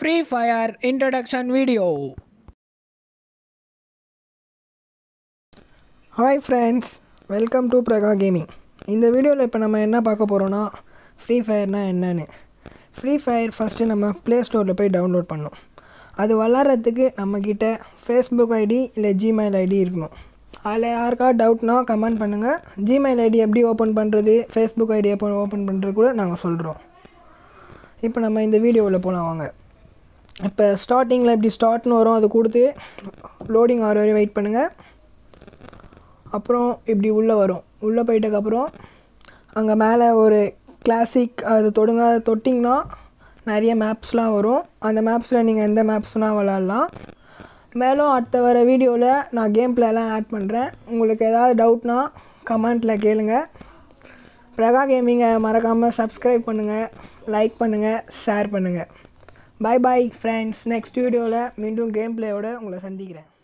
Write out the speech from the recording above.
Free Fire introduction video. Hi friends welcome to Praga gaming இந்த வீடியோவில் இப்போ நம்ம என்ன பார்க்க போகிறோன்னா ஃப்ரீ ஃபயர்னால் என்னன்னு ஃப்ரீ ஃபயர் ஃபஸ்ட்டு நம்ம ப்ளே ஸ்டோரில் போய் டவுன்லோட் பண்ணணும் அது விளாட்றதுக்கு நம்மக்கிட்ட ஃபேஸ்புக் ஐடி இல்லை ஜிமெயில் ஐடி இருக்கணும் அதில் யாருக்கா டவுட்னா கமெண்ட் பண்ணுங்கள் ஜிமெயில் ஐடி எப்படி ஓப்பன் பண்ணுறது ஃபேஸ்புக் ஐடி எப்போ ஓப்பன் பண்ணுறது கூட நாங்கள் சொல்கிறோம் இப்போ நம்ம இந்த வீடியோவில் போகலாம் வாங்க இப்போ ஸ்டார்டிங்கில் இப்படி ஸ்டார்ட்னு வரும் அது கொடுத்து லோடிங் ஆகிற வரை வெயிட் பண்ணுங்கள் அப்புறம் இப்படி உள்ளே வரும் உள்ளே போயிட்டதுக்கப்புறம் அங்கே மேலே ஒரு கிளாசிக் அது தொடுங்க அது தொட்டிங்கன்னா நிறைய மேப்ஸ்லாம் வரும் அந்த மேப்ஸில் நீங்கள் எந்த மேப்ஸ்னால் விளாட்லாம் மேலும் அடுத்த வர வீடியோவில் நான் கேம் பிளேலாம் ஆட் பண்ணுறேன் உங்களுக்கு ஏதாவது டவுட்னா கமெண்ட்டில் கேளுங்க பிரகா கேமிங்கை மறக்காமல் சப்ஸ்கிரைப் பண்ணுங்கள் லைக் பண்ணுங்கள் ஷேர் பண்ணுங்கள் பை பாய் ஃப்ரெண்ட்ஸ் நெக்ஸ்ட் வீடியோவில் மீண்டும் கேம் பிளேயோட உங்களை சந்திக்கிறேன்